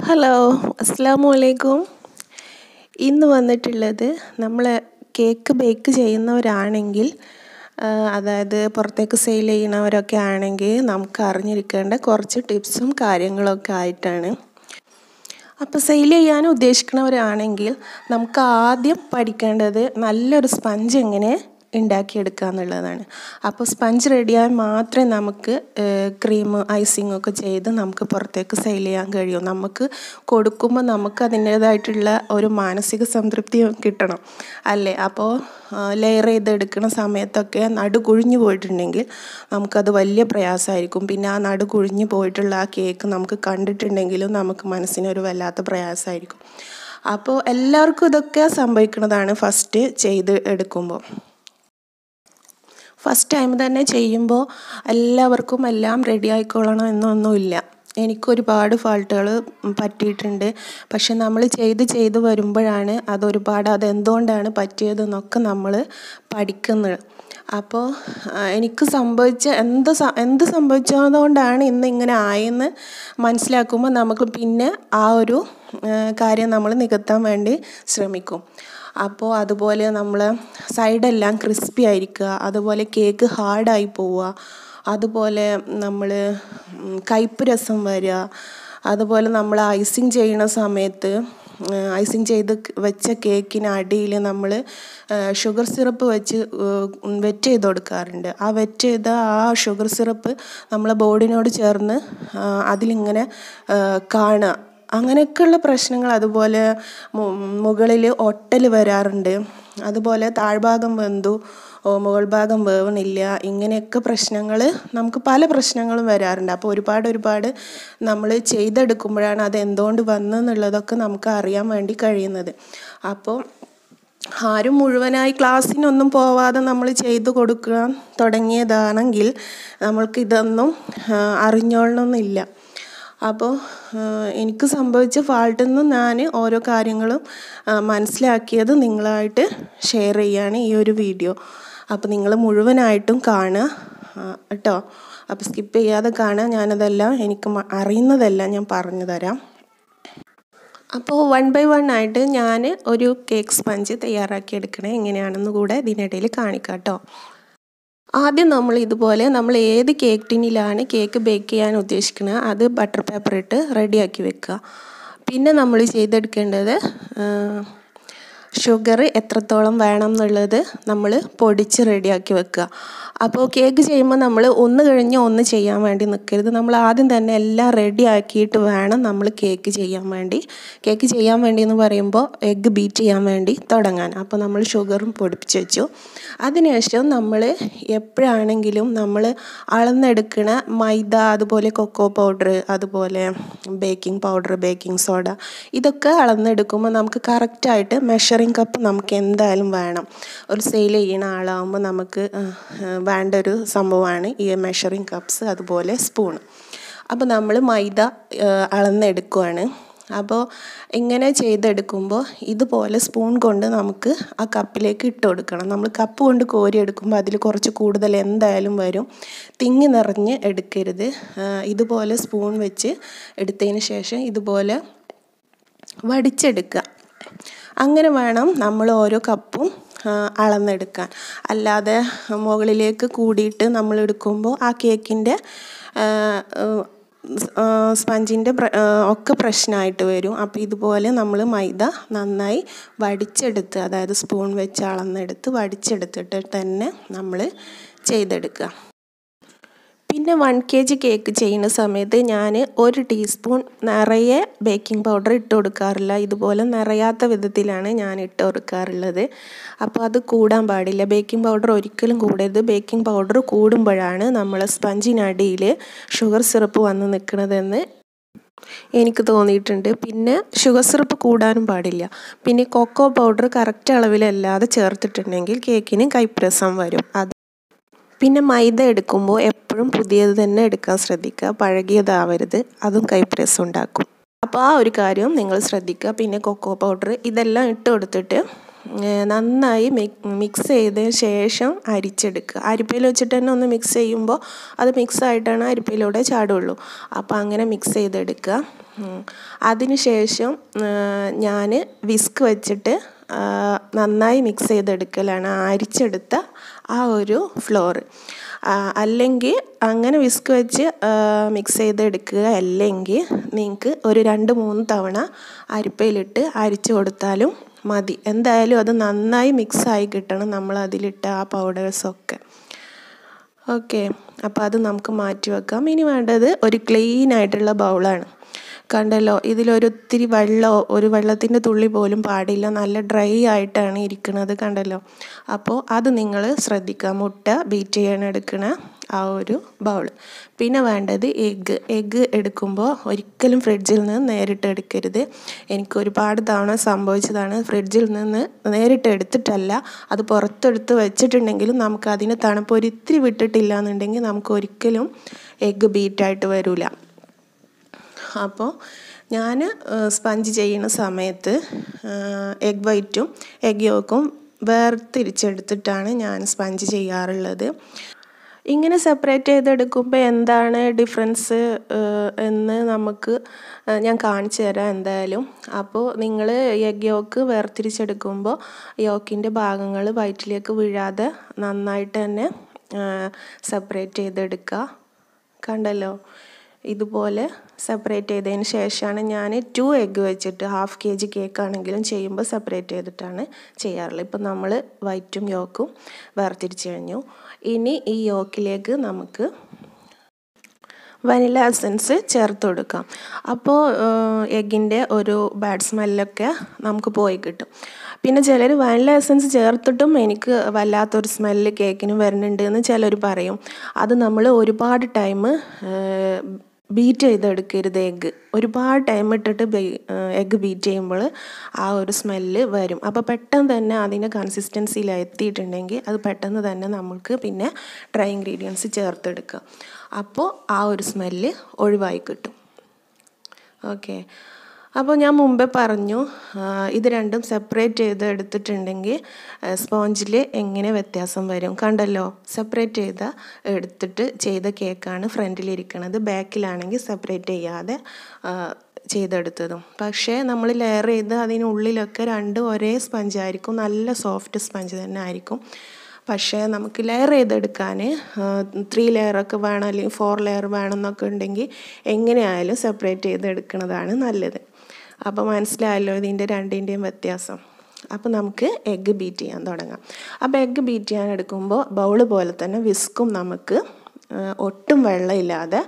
hello അസ്സാമു അലൈക്കും ഇന്ന് വന്നിട്ടുള്ളത് നമ്മൾ കേക്ക് ബേക്ക് ചെയ്യുന്നവരാണെങ്കിൽ അതായത് പുറത്തേക്ക് സെയിൽ ചെയ്യുന്നവരൊക്കെ ആണെങ്കിൽ നമുക്ക് അറിഞ്ഞിരിക്കേണ്ട കുറച്ച് ടിപ്സും കാര്യങ്ങളൊക്കെ ആയിട്ടാണ് അപ്പോൾ സെയിൽ ചെയ്യാൻ ഉദ്ദേശിക്കുന്നവരാണെങ്കിൽ നമുക്ക് ആദ്യം പഠിക്കേണ്ടത് നല്ലൊരു സ്പഞ്ച് എങ്ങനെ ഉണ്ടാക്കിയെടുക്കുക എന്നുള്ളതാണ് അപ്പോൾ സ്പഞ്ച് റെഡിയായാൽ മാത്രമേ നമുക്ക് ക്രീം ഐസിങ് ഒക്കെ ചെയ്ത് നമുക്ക് പുറത്തേക്ക് സെയിൽ ചെയ്യാൻ കഴിയൂ നമുക്ക് കൊടുക്കുമ്പോൾ നമുക്ക് അതിൻ്റേതായിട്ടുള്ള ഒരു മാനസിക സംതൃപ്തി കിട്ടണം അല്ലേ അപ്പോൾ ലെയർ ചെയ്തെടുക്കുന്ന സമയത്തൊക്കെ നടു കുഴിഞ്ഞു പോയിട്ടുണ്ടെങ്കിൽ നമുക്കത് വലിയ പ്രയാസമായിരിക്കും പിന്നെ ആ നടു കുഴിഞ്ഞു പോയിട്ടുള്ള ആ കേക്ക് നമുക്ക് കണ്ടിട്ടുണ്ടെങ്കിലും നമുക്ക് മനസ്സിനൊരു വല്ലാത്ത പ്രയാസമായിരിക്കും അപ്പോൾ എല്ലാവർക്കും ഇതൊക്കെ സംഭവിക്കുന്നതാണ് ഫസ്റ്റ് ചെയ്ത് എടുക്കുമ്പോൾ ഫസ്റ്റ് ടൈം തന്നെ ചെയ്യുമ്പോൾ എല്ലാവർക്കും എല്ലാം റെഡി ആയിക്കൊള്ളണം എന്നൊന്നുമില്ല എനിക്കൊരുപാട് ഫാൾട്ടുകൾ പറ്റിയിട്ടുണ്ട് പക്ഷെ നമ്മൾ ചെയ്ത് ചെയ്ത് വരുമ്പോഴാണ് അതൊരുപാട് അതെന്തുകൊണ്ടാണ് പറ്റിയതെന്നൊക്കെ നമ്മൾ പഠിക്കുന്നത് അപ്പോൾ എനിക്ക് സംഭവിച്ച എന്ത് എന്ത് സംഭവിച്ചതുകൊണ്ടാണ് ഇന്ന് ഇങ്ങനെ ആയെന്ന് മനസ്സിലാക്കുമ്പോൾ നമുക്ക് പിന്നെ ആ ഒരു കാര്യം നമ്മൾ നികത്താൻ വേണ്ടി ശ്രമിക്കും അപ്പോൾ അതുപോലെ നമ്മൾ സൈഡെല്ലാം ക്രിസ്പി ആയിരിക്കുക അതുപോലെ കേക്ക് ഹാർഡായി പോവുക അതുപോലെ നമ്മൾ കയ്പ്പ് രസം വരിക അതുപോലെ നമ്മൾ ഐസിങ് ചെയ്യുന്ന സമയത്ത് ഐസിങ് ചെയ്ത് വെച്ച കേക്കിന് അടിയിൽ നമ്മൾ ഷുഗർ സിറപ്പ് വെച്ച് വെറ്റ് ചെയ്ത് കൊടുക്കാറുണ്ട് ആ വെറ്റ് ചെയ്ത ആ ഷുഗർ സിറപ്പ് നമ്മളെ ബോഡിനോട് ചേർന്ന് അതിലിങ്ങനെ കാണുക അങ്ങനെയൊക്കെയുള്ള പ്രശ്നങ്ങൾ അതുപോലെ മുകളിൽ ഒട്ടൽ വരാറുണ്ട് അതുപോലെ താഴ്ഭാഗം വെന്തു മുകൾ ഭാഗം വേവണില്ല ഇങ്ങനെയൊക്കെ പ്രശ്നങ്ങൾ നമുക്ക് പല പ്രശ്നങ്ങളും വരാറുണ്ട് അപ്പോൾ ഒരുപാട് ഒരുപാട് നമ്മൾ ചെയ്തെടുക്കുമ്പോഴാണ് അത് എന്തുകൊണ്ട് വന്നെന്നുള്ളതൊക്കെ നമുക്ക് അറിയാൻ വേണ്ടി കഴിയുന്നത് അപ്പോൾ ആരും മുഴുവനായി ക്ലാസ്സിനൊന്നും പോവാതെ നമ്മൾ ചെയ്തു കൊടുക്കാൻ തുടങ്ങിയതാണെങ്കിൽ നമ്മൾക്ക് ഇതൊന്നും അറിഞ്ഞോളണമെന്നില്ല അപ്പോൾ എനിക്ക് സംഭവിച്ച ഫാൾട്ടിൽ നിന്ന് ഞാൻ ഓരോ കാര്യങ്ങളും മനസ്സിലാക്കിയത് നിങ്ങളായിട്ട് ഷെയർ ചെയ്യാണ് ഈ ഒരു വീഡിയോ അപ്പോൾ നിങ്ങൾ മുഴുവനായിട്ടും കാണുക കേട്ടോ അപ്പോൾ സ്കിപ്പ് ചെയ്യാതെ കാണുക ഞാനതെല്ലാം എനിക്ക് അറിയുന്നതെല്ലാം ഞാൻ പറഞ്ഞു തരാം അപ്പോൾ വൺ ബൈ വൺ ആയിട്ട് ഞാൻ ഒരു കേക്ക് സ്പഞ്ച് തയ്യാറാക്കി എടുക്കണേ എങ്ങനെയാണെന്ന് കൂടെ ഇതിനിടയിൽ കാണിക്കാം കേട്ടോ ആദ്യം നമ്മൾ ഇതുപോലെ നമ്മൾ ഏത് കേക്ക് ടിന്നിലാണ് കേക്ക് ബേക്ക് ചെയ്യാൻ ഉദ്ദേശിക്കുന്നത് അത് ബട്ടർ പേപ്പർ ഇട്ട് റെഡിയാക്കി വെക്കുക പിന്നെ നമ്മൾ ചെയ്തെടുക്കേണ്ടത് ഷുഗർ എത്രത്തോളം വേണം എന്നുള്ളത് നമ്മൾ പൊടിച്ച് റെഡിയാക്കി വെക്കുക അപ്പോൾ കേക്ക് ചെയ്യുമ്പോൾ നമ്മൾ ഒന്ന് കഴിഞ്ഞ് ഒന്ന് ചെയ്യാൻ വേണ്ടി നിൽക്കരുത് നമ്മൾ ആദ്യം തന്നെ എല്ലാം റെഡി ആക്കിയിട്ട് വേണം നമ്മൾ കേക്ക് ചെയ്യാൻ വേണ്ടി കേക്ക് ചെയ്യാൻ വേണ്ടി എന്ന് പറയുമ്പോൾ എഗ്ഗ് ബീറ്റ് ചെയ്യാൻ വേണ്ടി തുടങ്ങാൻ അപ്പോൾ നമ്മൾ ഷുഗറും പൊടിപ്പിച്ച് വെച്ചു അതിനുശേഷം നമ്മൾ എപ്പോഴാണെങ്കിലും നമ്മൾ അളന്നെടുക്കണ മൈദ അതുപോലെ കൊക്കോ പൗഡർ അതുപോലെ ബേക്കിംഗ് പൗഡർ ബേക്കിംഗ് സോഡ ഇതൊക്കെ അളന്നെടുക്കുമ്പോൾ നമുക്ക് കറക്റ്റായിട്ട് മെഷറിംഗ് കപ്പ് നമുക്ക് എന്തായാലും വേണം ഒരു സെയിൽ ചെയ്യുന്ന ആളാകുമ്പോൾ നമുക്ക് വേണ്ട ഒരു സംഭവമാണ് ഈ മെഷറിംഗ് കപ്സ് അതുപോലെ സ്പൂൺ അപ്പോൾ നമ്മൾ മൈദ അളന്നെടുക്കുവാണ് അപ്പോൾ ഇങ്ങനെ ചെയ്തെടുക്കുമ്പോൾ ഇതുപോലെ സ്പൂൺ കൊണ്ട് നമുക്ക് ആ കപ്പിലേക്ക് ഇട്ട് കൊടുക്കണം നമ്മൾ കപ്പ് കൊണ്ട് കോരി എടുക്കുമ്പോൾ അതിൽ കുറച്ച് കൂടുതൽ എന്തായാലും വരും തിങ്ങി നിറഞ്ഞ് എടുക്കരുത് ഇതുപോലെ സ്പൂൺ വെച്ച് എടുത്തതിന് ശേഷം ഇതുപോലെ വടിച്ചെടുക്കുക അങ്ങനെ വേണം നമ്മൾ ഓരോ കപ്പും അളന്നെടുക്കാൻ അല്ലാതെ മുകളിലേക്ക് കൂടിയിട്ട് നമ്മൾ എടുക്കുമ്പോൾ ആ കേക്കിൻ്റെ സ്പഞ്ചിൻ്റെ ഒക്കെ പ്രശ്നമായിട്ട് വരും അപ്പോൾ ഇതുപോലെ നമ്മൾ മൈദ നന്നായി വടിച്ചെടുത്ത് അതായത് സ്പൂൺ വെച്ച് അളന്നെടുത്ത് വടിച്ചെടുത്തിട്ട് തന്നെ നമ്മൾ ചെയ്തെടുക്കുക പിന്നെ വൺ കെ ജി കേക്ക് ചെയ്യുന്ന സമയത്ത് ഞാൻ ഒരു ടീസ്പൂൺ നിറയെ ബേക്കിംഗ് പൗഡർ ഇട്ട് കൊടുക്കാറില്ല ഇതുപോലെ നിറയാത്ത വിധത്തിലാണ് ഞാൻ ഇട്ട് കൊടുക്കാറുള്ളത് അപ്പോൾ അത് കൂടാൻ പാടില്ല ബേക്കിംഗ് പൗഡർ ഒരിക്കലും കൂടരുത് ബേക്കിംഗ് പൗഡർ കൂടുമ്പോഴാണ് നമ്മൾ സ്പഞ്ചിനടിയിൽ ഷുഗർ സിറപ്പ് വന്ന് നിൽക്കുന്നതെന്ന് എനിക്ക് തോന്നിയിട്ടുണ്ട് പിന്നെ ഷുഗർ സിറപ്പ് കൂടാനും പാടില്ല പിന്നെ കൊക്കോ പൗഡർ കറക്റ്റ് അളവിലല്ലാതെ ചേർത്തിട്ടുണ്ടെങ്കിൽ കേക്കിന് കൈപ്രസം വരും അത് പിന്നെ മൈദ എടുക്കുമ്പോൾ എപ്പോഴും പുതിയത് തന്നെ എടുക്കാൻ ശ്രദ്ധിക്കുക പഴകിയതാവരുത് അതും കൈപ്രസ് ഉണ്ടാക്കും അപ്പോൾ ആ ഒരു കാര്യം നിങ്ങൾ ശ്രദ്ധിക്കുക പിന്നെ കൊക്കോ പൗഡർ ഇതെല്ലാം ഇട്ട് കൊടുത്തിട്ട് നന്നായി മിക്സ് ചെയ്തതിന് ശേഷം അരിച്ചെടുക്കുക അരിപ്പയിൽ വെച്ചിട്ട് തന്നെ ഒന്ന് മിക്സ് ചെയ്യുമ്പോൾ അത് മിക്സ് ആയിട്ടാണ് അരിപ്പയിലൂടെ ചാടുള്ളൂ അപ്പോൾ അങ്ങനെ മിക്സ് ചെയ്തെടുക്കുക അതിനുശേഷം ഞാൻ വിസ്ക് വെച്ചിട്ട് നന്നായി മിക്സ് ചെയ്തെടുക്കലാണ് അരിച്ചെടുത്ത ആ ഒരു ഫ്ലോർ അല്ലെങ്കിൽ അങ്ങനെ വിസ്ക് വെച്ച് മിക്സ് ചെയ്തെടുക്കുക അല്ലെങ്കിൽ നിങ്ങൾക്ക് ഒരു രണ്ട് മൂന്ന് തവണ അരിപ്പയിലിട്ട് അരിച്ചു കൊടുത്താലും മതി എന്തായാലും അത് നന്നായി മിക്സായി കിട്ടണം നമ്മൾ അതിലിട്ട ആ പൗഡേഴ്സൊക്കെ ഓക്കെ അപ്പോൾ അത് നമുക്ക് മാറ്റി വെക്കാം ഇനി വേണ്ടത് ഒരു ക്ലീൻ ആയിട്ടുള്ള ബൗളാണ് കണ്ടല്ലോ ഇതിലൊരൊത്തിരി വെള്ളമോ ഒരു വെള്ളത്തിൻ്റെ തുള്ളി പോലും പാടില്ല നല്ല ഡ്രൈ ആയിട്ടാണ് ഇരിക്കുന്നത് കണ്ടല്ലോ അപ്പോൾ അത് നിങ്ങൾ ശ്രദ്ധിക്കുക മുട്ട ബീറ്റ് ചെയ്യാൻ എടുക്കണ ആ ഒരു ബൗൾ പിന്നെ വേണ്ടത് എഗ്ഗ് എഗ്ഗ് എടുക്കുമ്പോൾ ഒരിക്കലും ഫ്രിഡ്ജിൽ നിന്ന് നേരിട്ട് എടുക്കരുത് എനിക്ക് ഒരുപാട് തവണ സംഭവിച്ചതാണ് ഫ്രിഡ്ജിൽ നിന്ന് നേരിട്ട് എടുത്തിട്ടല്ല അത് പുറത്തെടുത്ത് വെച്ചിട്ടുണ്ടെങ്കിലും നമുക്ക് അതിന് തണുപ്പ് ഒരിത്തിരി വിട്ടിട്ടില്ല എന്നുണ്ടെങ്കിൽ നമുക്ക് ഒരിക്കലും എഗ്ഗ് ബീറ്റായിട്ട് വരില്ല അപ്പോൾ ഞാൻ സ്പഞ്ച് ചെയ്യുന്ന സമയത്ത് എഗ് വൈറ്റും എഗ് യോക്കും വേർതിരിച്ചെടുത്തിട്ടാണ് ഞാൻ സ്പഞ്ച് ചെയ്യാറുള്ളത് ഇങ്ങനെ സെപ്പറേറ്റ് ചെയ്തെടുക്കുമ്പോൾ എന്താണ് ഡിഫറൻസ് എന്ന് നമുക്ക് ഞാൻ കാണിച്ചു തരാം എന്തായാലും അപ്പോൾ നിങ്ങൾ എഗ് യോക്ക് വേർതിരിച്ചെടുക്കുമ്പോൾ യോക്കിൻ്റെ ഭാഗങ്ങൾ വയറ്റിലേക്ക് വീഴാതെ നന്നായിട്ട് തന്നെ സെപ്പറേറ്റ് ചെയ്തെടുക്കുക കണ്ടല്ലോ ഇതുപോലെ സെപ്പറേറ്റ് ചെയ്തതിന് ശേഷമാണ് ഞാൻ ടു എഗ്ഗ് വെച്ചിട്ട് ഹാഫ് കെ ജി കേക്ക് ആണെങ്കിലും ചെയ്യുമ്പോൾ സെപ്പറേറ്റ് ചെയ്തിട്ടാണ് ചെയ്യാറുള്ളത് ഇപ്പം നമ്മൾ വൈറ്റും യോക്കും വേർതിരിച്ച് കഴിഞ്ഞു ഇനി ഈ യോക്കിലേക്ക് നമുക്ക് വനില എസൻസ് ചേർത്ത് കൊടുക്കാം അപ്പോൾ എഗ്ഗിൻ്റെ ഒരു ബാഡ് സ്മെല്ലൊക്കെ നമുക്ക് പോയി കിട്ടും പിന്നെ ചിലർ വാനില എസൻസ് ചേർത്തിട്ടും എനിക്ക് വല്ലാത്തൊരു സ്മെല്ല് കേക്കിന് വരുന്നുണ്ട് എന്ന് ചിലർ പറയും അത് നമ്മൾ ഒരുപാട് ടൈം ബീറ്റ് ചെയ്തെടുക്കരുത് എഗ്ഗ് ഒരുപാട് ടൈം ഇട്ടിട്ട് എഗ്ഗ് ബീറ്റ് ചെയ്യുമ്പോൾ ആ ഒരു സ്മെല്ല് വരും അപ്പോൾ പെട്ടെന്ന് തന്നെ അതിൻ്റെ കൺസിസ്റ്റൻസിയിൽ എത്തിയിട്ടുണ്ടെങ്കിൽ അത് പെട്ടെന്ന് തന്നെ നമുക്ക് പിന്നെ ഡ്രൈ ഇൻഗ്രീഡിയൻസ് ചേർത്തെടുക്കുക അപ്പോൾ ആ ഒരു സ്മെല്ല് ഒഴിവായി കിട്ടും ഓക്കെ അപ്പോൾ ഞാൻ മുമ്പേ പറഞ്ഞു ഇത് രണ്ടും സെപ്പറേറ്റ് ചെയ്ത് എടുത്തിട്ടുണ്ടെങ്കിൽ സ്പോഞ്ചിൽ എങ്ങനെ വ്യത്യാസം വരും കണ്ടല്ലോ സെപ്പറേറ്റ് ചെയ്ത എടുത്തിട്ട് ചെയ്ത കേക്കാണ് ഫ്രണ്ടിലിരിക്കുന്നത് ബാക്കിലാണെങ്കിൽ സെപ്പറേറ്റ് ചെയ്യാതെ ചെയ്തെടുത്തതും പക്ഷേ നമ്മൾ ലെയർ ചെയ്ത് അതിനുള്ളിലൊക്കെ രണ്ടും ഒരേ സ്പഞ്ചായിരിക്കും നല്ല സോഫ്റ്റ് സ്പഞ്ച് തന്നെ ആയിരിക്കും പക്ഷേ നമുക്ക് ലെയർ ചെയ്തെടുക്കാൻ ത്രീ ലെയറൊക്കെ വേണം അല്ലെങ്കിൽ ഫോർ ലെയർ വേണമെന്നൊക്കെ ഉണ്ടെങ്കിൽ എങ്ങനെയായാലും സെപ്പറേറ്റ് ചെയ്തെടുക്കുന്നതാണ് നല്ലത് അപ്പോൾ മനസ്സിലായല്ലോ ഇതിൻ്റെ രണ്ടിൻ്റെയും വ്യത്യാസം അപ്പോൾ നമുക്ക് എഗ്ഗ് ബീറ്റ് ചെയ്യാൻ തുടങ്ങാം അപ്പോൾ എഗ്ഗ് ബീറ്റ് ചെയ്യാൻ എടുക്കുമ്പോൾ ബൗൾ പോലെ തന്നെ വിസ്കും നമുക്ക് ഒട്ടും വെള്ളമില്ലാതെ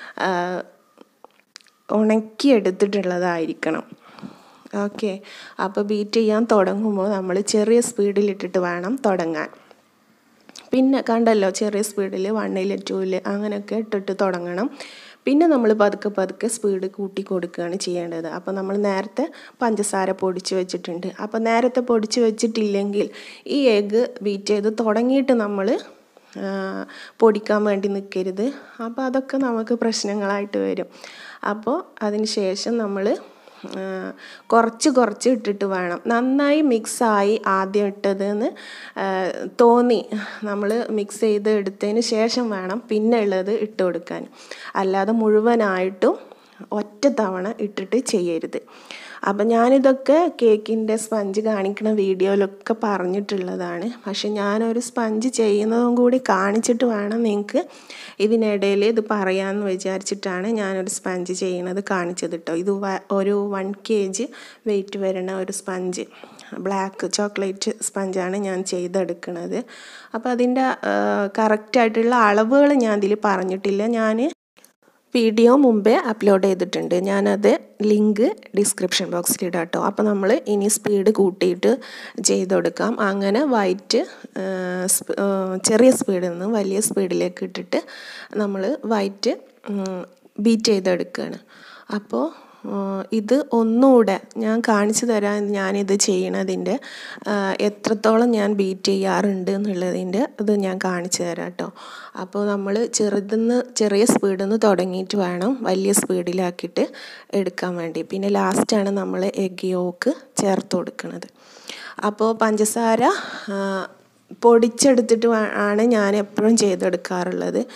ഉണക്കി എടുത്തിട്ടുള്ളതായിരിക്കണം ഓക്കെ അപ്പോൾ ബീറ്റ് ചെയ്യാൻ തുടങ്ങുമ്പോൾ നമ്മൾ ചെറിയ സ്പീഡിലിട്ടിട്ട് വേണം തുടങ്ങാൻ പിന്നെ കണ്ടല്ലോ ചെറിയ സ്പീഡിൽ വണ്ണിൽ ടൂവിൽ അങ്ങനെയൊക്കെ ഇട്ടിട്ട് തുടങ്ങണം പിന്നെ നമ്മൾ പതുക്കെ പതുക്കെ സ്പീഡ് കൂട്ടി കൊടുക്കുകയാണ് ചെയ്യേണ്ടത് അപ്പോൾ നമ്മൾ നേരത്തെ പഞ്ചസാര പൊടിച്ച് വെച്ചിട്ടുണ്ട് അപ്പോൾ നേരത്തെ പൊടിച്ച് വെച്ചിട്ടില്ലെങ്കിൽ ഈ എഗ്ഗ് ബീറ്റ് ചെയ്ത് തുടങ്ങിയിട്ട് നമ്മൾ പൊടിക്കാൻ വേണ്ടി നിൽക്കരുത് അപ്പോൾ അതൊക്കെ നമുക്ക് പ്രശ്നങ്ങളായിട്ട് വരും അപ്പോൾ അതിന് ശേഷം നമ്മൾ കുറച്ച് കുറച്ച് ഇട്ടിട്ട് വേണം നന്നായി മിക്സായി ആദ്യം ഇട്ടതെന്ന് തോന്നി നമ്മൾ മിക്സ് ചെയ്ത് എടുത്തതിന് ശേഷം വേണം പിന്നെ ഉള്ളത് ഇട്ട് കൊടുക്കാൻ അല്ലാതെ മുഴുവനായിട്ടും ഒറ്റ തവണ ഇട്ടിട്ട് ചെയ്യരുത് അപ്പം ഞാനിതൊക്കെ കേക്കിൻ്റെ സ്പഞ്ച് കാണിക്കുന്ന വീഡിയോയിലൊക്കെ പറഞ്ഞിട്ടുള്ളതാണ് പക്ഷെ ഞാനൊരു സ്പഞ്ച് ചെയ്യുന്നതും കൂടി കാണിച്ചിട്ട് വേണം നിങ്ങൾക്ക് ഇതിനിടയിൽ ഇത് പറയാമെന്ന് വിചാരിച്ചിട്ടാണ് ഞാനൊരു സ്പഞ്ച് ചെയ്യുന്നത് കാണിച്ചത് കേട്ടോ ഇത് ഒരു വൺ കെ ജി വെയിറ്റ് വരുന്ന ഒരു സ്പഞ്ച് ബ്ലാക്ക് ചോക്ലേറ്റ് സ്പഞ്ചാണ് ഞാൻ ചെയ്തെടുക്കുന്നത് അപ്പോൾ അതിൻ്റെ കറക്റ്റായിട്ടുള്ള അളവുകൾ ഞാൻ ഇതിൽ പറഞ്ഞിട്ടില്ല ഞാൻ വീഡിയോ മുമ്പേ അപ്ലോഡ് ചെയ്തിട്ടുണ്ട് ഞാനത് ലിങ്ക് ഡിസ്ക്രിപ്ഷൻ ബോക്സിൽ ഇടാം കേട്ടോ അപ്പോൾ നമ്മൾ ഇനി സ്പീഡ് കൂട്ടിയിട്ട് ചെയ്ത് കൊടുക്കാം അങ്ങനെ വൈറ്റ് ചെറിയ സ്പീഡിൽ നിന്ന് വലിയ സ്പീഡിലേക്ക് ഇട്ടിട്ട് നമ്മൾ വൈറ്റ് ബീറ്റ് ചെയ്തെടുക്കുകയാണ് അപ്പോൾ ഇത് ഒന്നുകൂടെ ഞാൻ കാണിച്ചു തരാം ഞാനിത് ചെയ്യണതിൻ്റെ എത്രത്തോളം ഞാൻ ബീറ്റ് ചെയ്യാറുണ്ട് എന്നുള്ളതിൻ്റെ ഇത് ഞാൻ കാണിച്ചു തരാം കേട്ടോ അപ്പോൾ നമ്മൾ ചെറുതെന്ന് ചെറിയ സ്പീഡിൽ നിന്ന് തുടങ്ങിയിട്ട് വേണം വലിയ സ്പീഡിലാക്കിയിട്ട് എടുക്കാൻ വേണ്ടി പിന്നെ ലാസ്റ്റാണ് നമ്മൾ എഗ് യോക്ക് ചേർത്ത് കൊടുക്കുന്നത് അപ്പോൾ പഞ്ചസാര പൊടിച്ചെടുത്തിട്ട് ആണ് ഞാൻ എപ്പോഴും ചെയ്തെടുക്കാറുള്ളത്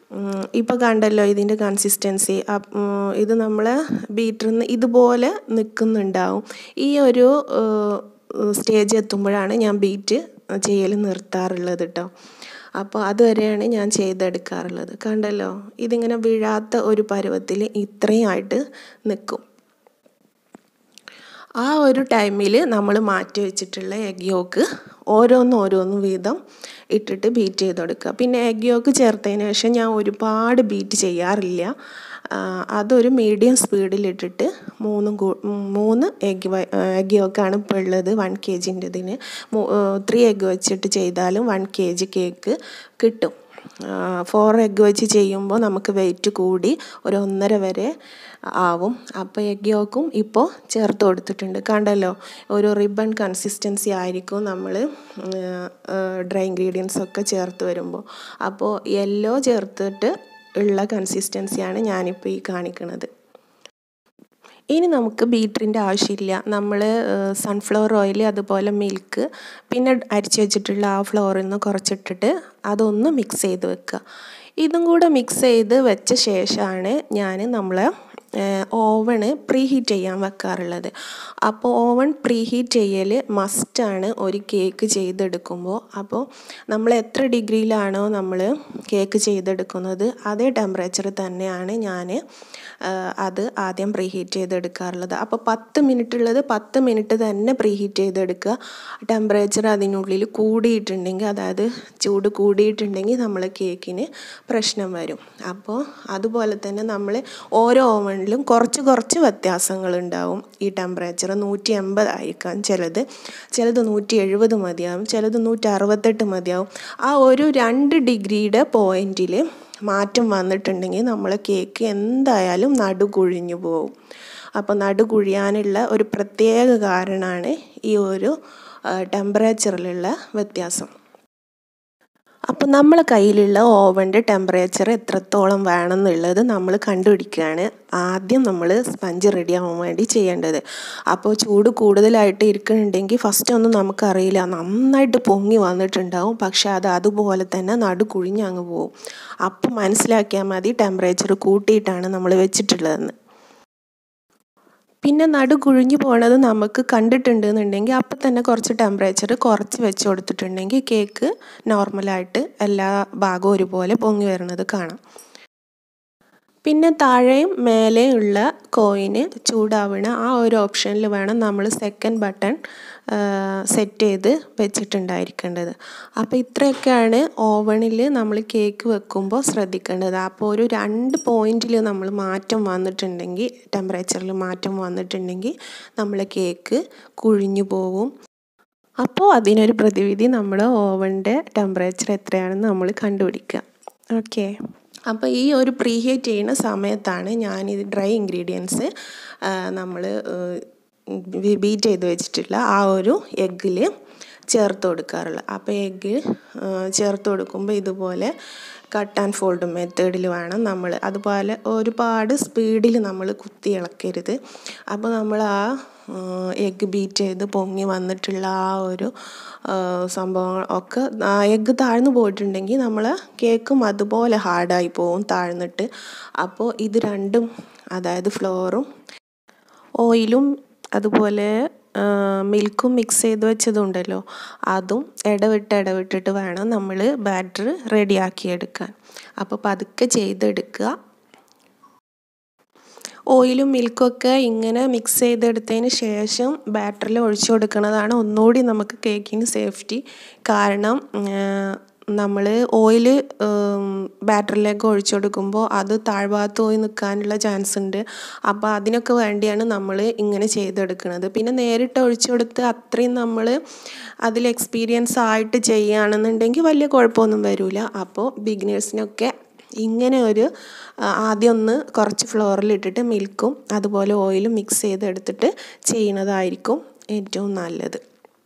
ഇപ്പോൾ കണ്ടല്ലോ ഇതിൻ്റെ കൺസിസ്റ്റൻസി ഇത് നമ്മൾ ബീറ്ററിൽ നിന്ന് ഇതുപോലെ നിൽക്കുന്നുണ്ടാവും ഈ ഒരു സ്റ്റേജ് എത്തുമ്പോഴാണ് ഞാൻ ബീറ്റ് ചെയ്യൽ നിർത്താറുള്ളത് കേട്ടോ അപ്പോൾ അതുവരെയാണ് ഞാൻ ചെയ്തെടുക്കാറുള്ളത് കണ്ടല്ലോ ഇതിങ്ങനെ വീഴാത്ത ഒരു പരുവത്തിൽ ഇത്രയും ആയിട്ട് നിൽക്കും ആ ഒരു ടൈമിൽ നമ്മൾ മാറ്റി വെച്ചിട്ടുള്ള എഗ് യോക്ക് ഓരോന്ന് ഓരോന്ന് വീതം ഇട്ടിട്ട് ബീറ്റ് ചെയ്ത് കൊടുക്കുക പിന്നെ എഗ് യോക്ക് ചേർത്തതിന് ശേഷം ഞാൻ ഒരുപാട് ബീറ്റ് ചെയ്യാറില്ല അതൊരു മീഡിയം സ്പീഡിലിട്ടിട്ട് മൂന്നും മൂന്ന് എഗ് എഗ് യോക്കാണ് ഇപ്പോൾ ഉള്ളത് വൺ കെ ജിൻ്റെതിന് ത്രീ എഗ് വെച്ചിട്ട് ചെയ്താലും വൺ കെ ജി കേക്ക് കിട്ടും ഫോർ എഗ് വെച്ച് ചെയ്യുമ്പോൾ നമുക്ക് വെയിറ്റ് കൂടി ഒരു ഒന്നര വരെ ആവും അപ്പോൾ എഗ് യോക്കും ഇപ്പോൾ ചേർത്ത് കൊടുത്തിട്ടുണ്ട് കണ്ടല്ലോ ഒരു റിബൺ കൺസിസ്റ്റൻസി ആയിരിക്കും നമ്മൾ ഡ്രൈ ഇൻഗ്രീഡിയൻസ് ഒക്കെ ചേർത്ത് വരുമ്പോൾ അപ്പോൾ യെല്ലോ ചേർത്തിട്ട് ഉള്ള കൺസിസ്റ്റൻസിയാണ് ഞാനിപ്പോൾ ഈ കാണിക്കുന്നത് ഇനി നമുക്ക് ബീറ്ററിൻ്റെ ആവശ്യമില്ല നമ്മൾ സൺഫ്ലവർ ഓയിൽ അതുപോലെ മിൽക്ക് പിന്നെ അരിച്ചു വെച്ചിട്ടുള്ള ആ ഫ്ലോറിൽ നിന്ന് കുറച്ചിട്ടിട്ട് അതൊന്ന് മിക്സ് ചെയ്ത് വെക്കുക ഇതും കൂടെ മിക്സ് ചെയ്ത് വെച്ച ശേഷമാണ് ഞാൻ നമ്മൾ ഓവണ് പ്രീ ഹീറ്റ് ചെയ്യാൻ വെക്കാറുള്ളത് അപ്പോൾ ഓവൺ പ്രീ ഹീറ്റ് ചെയ്യൽ മസ്റ്റാണ് ഒരു കേക്ക് ചെയ്തെടുക്കുമ്പോൾ അപ്പോൾ നമ്മൾ എത്ര ഡിഗ്രിയിലാണോ നമ്മൾ കേക്ക് ചെയ്തെടുക്കുന്നത് അതേ ടെമ്പറേച്ചർ തന്നെയാണ് ഞാൻ അത് ആദ്യം പ്രീ ഹീറ്റ് ചെയ്തെടുക്കാറുള്ളത് അപ്പോൾ പത്ത് മിനിറ്റ് ഉള്ളത് പത്ത് മിനിറ്റ് തന്നെ പ്രീ ഹീറ്റ് ചെയ്തെടുക്കുക ടെമ്പറേച്ചർ അതിനുള്ളിൽ കൂടിയിട്ടുണ്ടെങ്കിൽ അതായത് ചൂട് കൂടിയിട്ടുണ്ടെങ്കിൽ നമ്മൾ കേക്കിന് പ്രശ്നം വരും അപ്പോൾ അതുപോലെ തന്നെ നമ്മൾ ഓരോ ഓവണിലും കുറച്ച് കുറച്ച് വ്യത്യാസങ്ങളുണ്ടാവും ഈ ടെമ്പറേച്ചർ നൂറ്റി എൺപതായിരിക്കാം ചിലത് ചിലത് നൂറ്റി എഴുപത് മതിയാവും ചിലത് നൂറ്റി അറുപത്തെട്ട് മതിയാവും ആ ഒരു രണ്ട് ഡിഗ്രിയുടെ പോയിന്റിൽ മാറ്റം വന്നിട്ടുണ്ടെങ്കിൽ നമ്മളെ കേക്ക് എന്തായാലും നടുകുഴിഞ്ഞു പോകും അപ്പോൾ നടുകുഴിയാനുള്ള ഒരു പ്രത്യേക കാരണമാണ് ഈ ഒരു ടെമ്പറേച്ചറിലുള്ള വ്യത്യാസം അപ്പോൾ നമ്മളെ കയ്യിലുള്ള ഓവൻ്റെ ടെമ്പറേച്ചർ എത്രത്തോളം വേണം എന്നുള്ളത് നമ്മൾ കണ്ടുപിടിക്കുകയാണ് ആദ്യം നമ്മൾ സ്പഞ്ച് റെഡി ആവാൻ വേണ്ടി ചെയ്യേണ്ടത് അപ്പോൾ ചൂട് കൂടുതലായിട്ട് ഇരിക്കുന്നുണ്ടെങ്കിൽ ഫസ്റ്റ് ഒന്നും നമുക്കറിയില്ല നന്നായിട്ട് പൊങ്ങി വന്നിട്ടുണ്ടാവും പക്ഷെ അത് അതുപോലെ തന്നെ നടു കുഴിഞ്ഞങ്ങ് പോകും അപ്പോൾ മനസ്സിലാക്കിയാൽ മതി ടെമ്പറേച്ചർ കൂട്ടിയിട്ടാണ് നമ്മൾ വെച്ചിട്ടുള്ളതെന്ന് പിന്നെ നടു കുഴിഞ്ഞു പോണത് നമുക്ക് കണ്ടിട്ടുണ്ട് എന്നുണ്ടെങ്കിൽ അപ്പം തന്നെ കുറച്ച് ടെമ്പറേച്ചർ കുറച്ച് വെച്ച് കൊടുത്തിട്ടുണ്ടെങ്കിൽ കേക്ക് നോർമലായിട്ട് എല്ലാ ഭാഗവും ഒരുപോലെ പൊങ്ങി വരുന്നത് കാണാം പിന്നെ താഴെയും മേലെയും ഉള്ള കോയിന് ചൂടാവണ ആ ഒരു ഓപ്ഷനിൽ വേണം നമ്മൾ സെക്കൻഡ് ബട്ടൺ സെറ്റ് ചെയ്ത് വെച്ചിട്ടുണ്ടായിരിക്കേണ്ടത് അപ്പോൾ ഇത്രയൊക്കെയാണ് ഓവണിൽ നമ്മൾ കേക്ക് വെക്കുമ്പോൾ ശ്രദ്ധിക്കേണ്ടത് അപ്പോൾ ഒരു രണ്ട് പോയിന്റിൽ നമ്മൾ മാറ്റം വന്നിട്ടുണ്ടെങ്കിൽ ടെമ്പറേച്ചറിൽ മാറ്റം വന്നിട്ടുണ്ടെങ്കിൽ നമ്മൾ കേക്ക് കുഴിഞ്ഞു പോകും അപ്പോൾ അതിനൊരു പ്രതിവിധി നമ്മൾ ഓവൻ്റെ ടെമ്പറേച്ചർ എത്രയാണെന്ന് നമ്മൾ കണ്ടുപിടിക്കുക ഓക്കെ അപ്പോൾ ഈ ഒരു പ്രീ ഹീറ്റ് ചെയ്യുന്ന സമയത്താണ് ഞാൻ ഇത് ഡ്രൈ ഇൻഗ്രീഡിയൻസ് നമ്മൾ ബീറ്റ് ചെയ്ത് വെച്ചിട്ടുള്ള ആ ഒരു എഗ്ഗിൽ ചേർത്ത് കൊടുക്കാറുള്ളത് അപ്പോൾ എഗ്ഗ് ചേർത്ത് കൊടുക്കുമ്പോൾ ഇതുപോലെ കട്ട് ആൻഡ് ഫോൾഡ് മെത്തേഡിൽ വേണം നമ്മൾ അതുപോലെ ഒരുപാട് സ്പീഡിൽ നമ്മൾ കുത്തി ഇളക്കരുത് അപ്പോൾ നമ്മൾ ആ എഗ്ഗ് ബീറ്റ് ചെയ്ത് പൊങ്ങി വന്നിട്ടുള്ള ആ ഒരു സംഭവങ്ങൾ ഒക്കെ എഗ്ഗ് താഴ്ന്നു പോയിട്ടുണ്ടെങ്കിൽ നമ്മൾ കേക്കും അതുപോലെ ഹാർഡായി പോവും താഴ്ന്നിട്ട് അപ്പോൾ ഇത് രണ്ടും അതായത് ഫ്ലോറും ഓയിലും അതുപോലെ മിൽക്കും മിക്സ് ചെയ്ത് വെച്ചതുണ്ടല്ലോ അതും ഇടവിട്ട് ഇടവിട്ടിട്ട് വേണം നമ്മൾ ബാറ്റർ റെഡിയാക്കിയെടുക്കാൻ അപ്പോൾ പതുക്കെ ചെയ്തെടുക്കുക ഓയിലും മിൽക്കൊക്കെ ഇങ്ങനെ മിക്സ് ചെയ്തെടുത്തതിന് ശേഷം ബാറ്ററിൽ ഒഴിച്ചു കൊടുക്കുന്നതാണ് ഒന്നുകൂടി നമുക്ക് കേക്കിന് സേഫ്റ്റി കാരണം നമ്മൾ ഓയിൽ ബാറ്ററിലേക്ക് ഒഴിച്ചു കൊടുക്കുമ്പോൾ അത് താഴ്ഭാഗത്ത് പോയി നിൽക്കാനുള്ള ചാൻസ് ഉണ്ട് അപ്പോൾ അതിനൊക്കെ വേണ്ടിയാണ് നമ്മൾ ഇങ്ങനെ ചെയ്തെടുക്കുന്നത് പിന്നെ നേരിട്ട് ഒഴിച്ചു കൊടുത്ത് അത്രയും നമ്മൾ അതിൽ എക്സ്പീരിയൻസ് ആയിട്ട് ചെയ്യുകയാണെന്നുണ്ടെങ്കിൽ വലിയ കുഴപ്പമൊന്നും വരില്ല അപ്പോൾ ബിഗിനേഴ്സിനൊക്കെ ഇങ്ങനെ ഒരു ആദ്യം ഒന്ന് കുറച്ച് ഫ്ലോറിലിട്ടിട്ട് മിൽക്കും അതുപോലെ ഓയിലും മിക്സ് ചെയ്തെടുത്തിട്ട് ചെയ്യുന്നതായിരിക്കും ഏറ്റവും നല്ലത്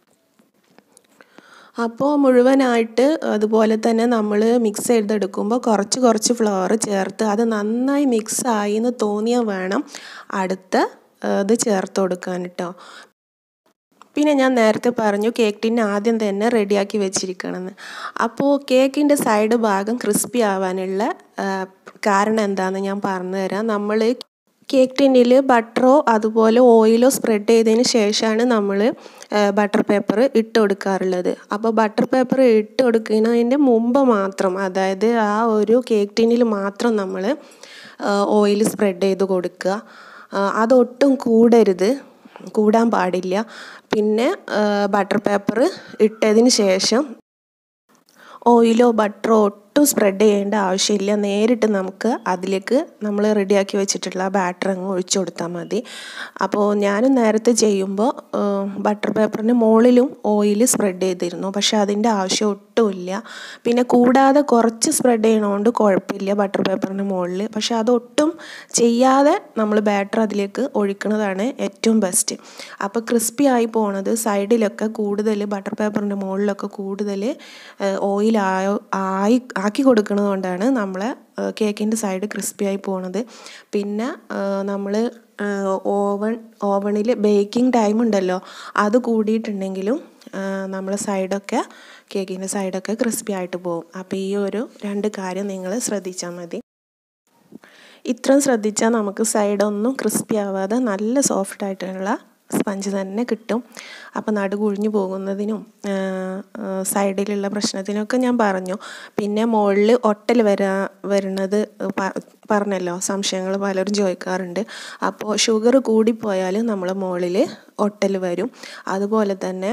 അപ്പോൾ മുഴുവനായിട്ട് അതുപോലെ തന്നെ നമ്മൾ മിക്സ് ചെയ്തെടുക്കുമ്പോൾ കുറച്ച് കുറച്ച് ഫ്ലവർ ചേർത്ത് അത് നന്നായി മിക്സ് ആയി എന്ന് തോന്നിയാൽ വേണം അടുത്ത ഇത് ചേർത്ത് കൊടുക്കാൻ കേട്ടോ പിന്നെ ഞാൻ നേരത്തെ പറഞ്ഞു കേക്ക് ടിൻ ആദ്യം തന്നെ റെഡിയാക്കി വെച്ചിരിക്കണമെന്ന് അപ്പോൾ കേക്കിൻ്റെ സൈഡ് ഭാഗം ക്രിസ്പി ആവാനുള്ള കാരണം എന്താണെന്ന് ഞാൻ പറഞ്ഞു തരാം നമ്മൾ കേക്ക് ടിന്നിൽ ബട്ടറോ അതുപോലെ ഓയിലോ സ്പ്രെഡ് ചെയ്തതിന് ശേഷമാണ് നമ്മൾ ബട്ടർ പേപ്പർ ഇട്ട് കൊടുക്കാറുള്ളത് അപ്പോൾ ബട്ടർ പേപ്പർ ഇട്ട് കൊടുക്കുന്നതിൻ്റെ മുമ്പ് മാത്രം അതായത് ആ ഒരു കേക്ക് ടിന്നിൽ മാത്രം നമ്മൾ ഓയിൽ സ്പ്രെഡ് ചെയ്ത് കൊടുക്കുക അതൊട്ടും കൂടരുത് കൂടാൻ പാടില്ല പിന്നെ ബട്ടർ പേപ്പർ ഇട്ടതിന് ശേഷം ഓയിലോ ബട്ടറോ ഒട്ടും സ്പ്രെഡ് ചെയ്യേണ്ട ആവശ്യമില്ല നേരിട്ട് നമുക്ക് അതിലേക്ക് നമ്മൾ റെഡിയാക്കി വെച്ചിട്ടുള്ള ബാറ്റർ അങ്ങ് ഒഴിച്ചു കൊടുത്താൽ മതി അപ്പോൾ ഞാൻ നേരത്തെ ചെയ്യുമ്പോൾ ബട്ടർ പേപ്പറിന് മുകളിലും ഓയിൽ സ്പ്രെഡ് ചെയ്തിരുന്നു പക്ഷേ അതിൻ്റെ ആവശ്യം ഒട്ടുമില്ല പിന്നെ കൂടാതെ കുറച്ച് സ്പ്രെഡ് ചെയ്യണതുകൊണ്ട് കുഴപ്പമില്ല ബട്ടർ പേപ്പറിന് മുകളിൽ പക്ഷേ അതൊട്ടും ചെയ്യാതെ നമ്മൾ ബാറ്റർ അതിലേക്ക് ഒഴിക്കുന്നതാണ് ഏറ്റവും ബെസ്റ്റ് അപ്പോൾ ക്രിസ്പി ആയി പോണത് സൈഡിലൊക്കെ കൂടുതൽ ബട്ടർ പേപ്പറിൻ്റെ മുകളിലൊക്കെ കൂടുതൽ ഓയിൽ ആയി ആക്കി കൊടുക്കുന്നത് കൊണ്ടാണ് നമ്മളെ കേക്കിൻ്റെ സൈഡ് ക്രിസ്പി ആയി പോണത് പിന്നെ നമ്മൾ ഓവൺ ഓവണിൽ ബേക്കിംഗ് ടൈം ഉണ്ടല്ലോ അത് കൂടിയിട്ടുണ്ടെങ്കിലും നമ്മളെ സൈഡൊക്കെ കേക്കിൻ്റെ സൈഡൊക്കെ ക്രിസ്പി ആയിട്ട് പോകും അപ്പോൾ ഈ ഒരു രണ്ട് കാര്യം നിങ്ങൾ ശ്രദ്ധിച്ചാൽ മതി ഇത്രയും ശ്രദ്ധിച്ചാൽ നമുക്ക് സൈഡൊന്നും ക്രിസ്പി ആവാതെ നല്ല സോഫ്റ്റ് ആയിട്ടുള്ള സ്പഞ്ച് തന്നെ കിട്ടും അപ്പോൾ നടു കുഴിഞ്ഞു പോകുന്നതിനും സൈഡിലുള്ള പ്രശ്നത്തിനൊക്കെ ഞാൻ പറഞ്ഞു പിന്നെ മുകളിൽ ഒട്ടൽ വരാ വരുന്നത് പറഞ്ഞല്ലോ സംശയങ്ങൾ പലരും ചോദിക്കാറുണ്ട് അപ്പോൾ ഷുഗർ കൂടിപ്പോയാൽ നമ്മൾ മുകളിൽ ഒട്ടൽ വരും അതുപോലെ തന്നെ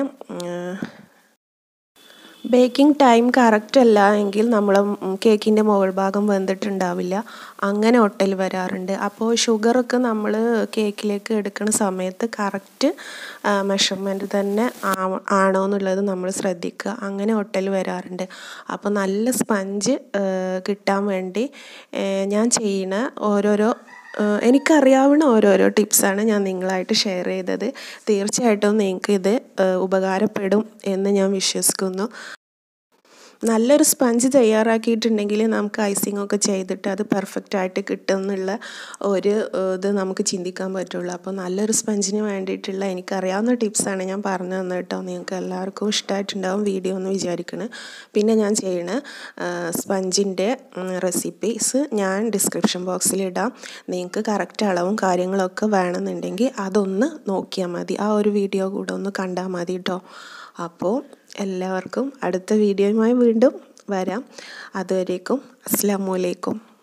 ബേക്കിംഗ് ടൈം കറക്റ്റ് അല്ല എങ്കിൽ നമ്മൾ കേക്കിൻ്റെ മുകൾ ഭാഗം വെന്തിട്ടുണ്ടാവില്ല അങ്ങനെ ഒട്ടൽ വരാറുണ്ട് അപ്പോൾ ഷുഗറൊക്കെ നമ്മൾ കേക്കിലേക്ക് എടുക്കുന്ന സമയത്ത് കറക്റ്റ് മെഷർമെൻറ്റ് തന്നെ ആണോ എന്നുള്ളത് നമ്മൾ ശ്രദ്ധിക്കുക അങ്ങനെ ഒട്ടൽ വരാറുണ്ട് അപ്പോൾ നല്ല സ്പഞ്ച് കിട്ടാൻ വേണ്ടി ഞാൻ ചെയ്യുന്ന ഓരോരോ എനിക്കറിയാവുന്ന ഓരോരോ ടിപ്സാണ് ഞാൻ നിങ്ങളായിട്ട് ഷെയർ ചെയ്തത് തീർച്ചയായിട്ടും നിങ്ങൾക്ക് ഇത് ഉപകാരപ്പെടും എന്ന് ഞാൻ വിശ്വസിക്കുന്നു നല്ലൊരു സ്പഞ്ച് തയ്യാറാക്കിയിട്ടുണ്ടെങ്കിൽ നമുക്ക് ഐസിംഗ് ഒക്കെ ചെയ്തിട്ട് അത് പെർഫെക്റ്റ് ആയിട്ട് കിട്ടും എന്നുള്ള ഒരു ഇത് നമുക്ക് ചിന്തിക്കാൻ പറ്റുള്ളൂ അപ്പോൾ നല്ലൊരു സ്പഞ്ചിന് വേണ്ടിയിട്ടുള്ള എനിക്കറിയാവുന്ന ടിപ്സാണ് ഞാൻ പറഞ്ഞു തന്നത് കേട്ടോ നിങ്ങൾക്ക് എല്ലാവർക്കും ഇഷ്ടമായിട്ടുണ്ടാവും വീഡിയോ എന്ന് വിചാരിക്കണം പിന്നെ ഞാൻ ചെയ്യണ സ്പഞ്ചിൻ്റെ റെസിപ്പീസ് ഞാൻ ഡിസ്ക്രിപ്ഷൻ ബോക്സിൽ ഇടാം നിങ്ങൾക്ക് കറക്റ്റ് അളവും കാര്യങ്ങളൊക്കെ വേണമെന്നുണ്ടെങ്കിൽ അതൊന്ന് നോക്കിയാൽ മതി ആ ഒരു വീഡിയോ കൂടെ ഒന്ന് കണ്ടാൽ മതി കേട്ടോ അപ്പോൾ എല്ലാവർക്കും അടുത്ത വീഡിയോയുമായി വീണ്ടും വരാം അതുവരേക്കും അസ്സാം വലൈക്കും